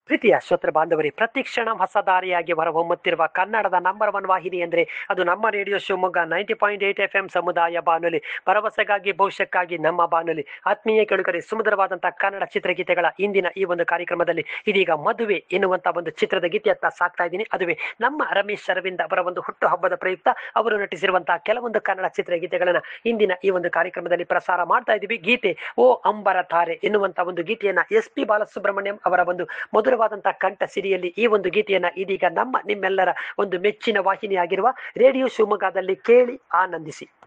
ಪ್ರೀತಿಯ ಶ್ರೋತೃ ಬಾಂಧವರೇ ಪ್ರತಿಕ್ಷಣ ಹೊಸ ದಾರಿಯಾಗಿ ಹೊರಹೊಮ್ಮುತ್ತಿರುವ ಕನ್ನಡದ ನಂಬರ್ ಒನ್ ವಾಹಿನಿ ಅಂದರೆ ಅದು ನಮ್ಮ radio Shivamogga ninety point eight F M ಸಮುದಾಯ ಬಾನುಲಿ ಭರವಸೆಗಾಗಿ ಭವಿಷ್ಯಕ್ಕಾಗಿ ನಮ್ಮ ಬಾನುಲಿ ಆತ್ಮೀಯ ಕೆಳುಕರೆ ಸುಮಧುರವಾದಂತಹ ಕನ್ನಡ ಚಿತ್ರಗೀತೆಗಳ ಇಂದಿನ ಈ ಒಂದು ಕಾರ್ಯಕ್ರಮದಲ್ಲಿ ಇದೀಗ ಮದುವೆ ಎನ್ನುವಂತ ಒಂದು ಚಿತ್ರದ ಗೀತೆಯತ್ತ ಸಾಕ್ತಾ ಇದ್ದೀನಿ ಅದುವೇ ನಮ್ಮ ರಮೇಶ್ ಅರವಿಂದ್ ಅವರ ಒಂದು ಹುಟ್ಟು ಹಬ್ಬದ ಪ್ರಯುಕ್ತ ಅವರು ನಟಿಸಿರುವಂತಹ ಕೆಲವೊಂದು ಕನ್ನಡ ಚಿತ್ರಗೀತೆಗಳನ್ನ ಇಂದಿನ ಈ ಒಂದು ಕಾರ್ಯಕ್ರಮದಲ್ಲಿ ಪ್ರಸಾರ ಮಾಡ್ತಾ ಇದ್ದೀವಿ ಗೀತೆ ಓ ಅಂಬರ ತಾರೆ ಎನ್ನುವಂತ ಒಂದು ಗೀತೆಯನ್ನ ಎಸ್ ಪಿ ಬಾಲಸುಬ್ರಹ್ಮಣ್ಯಂ ಅವರ ಒಂದು ಮಧುರವಾದಂತಹ ಕಂಠ ಸಿರಿಯಲ್ಲಿ ಈ ಒಂದು ಗೀತೆಯನ್ನ ಇದೀಗ ನಮ್ಮ ನಿಮ್ಮೆಲ್ಲರ ಒಂದು ಮೆಚ್ಚಿನ ವಾಹಿನಿಯಾಗಿರುವ ರೇಡಿಯೋ ಶಿವಮೊಗ್ಗದಲ್ಲಿ ಕೇಳಿ ಆನಂದಿಸಿ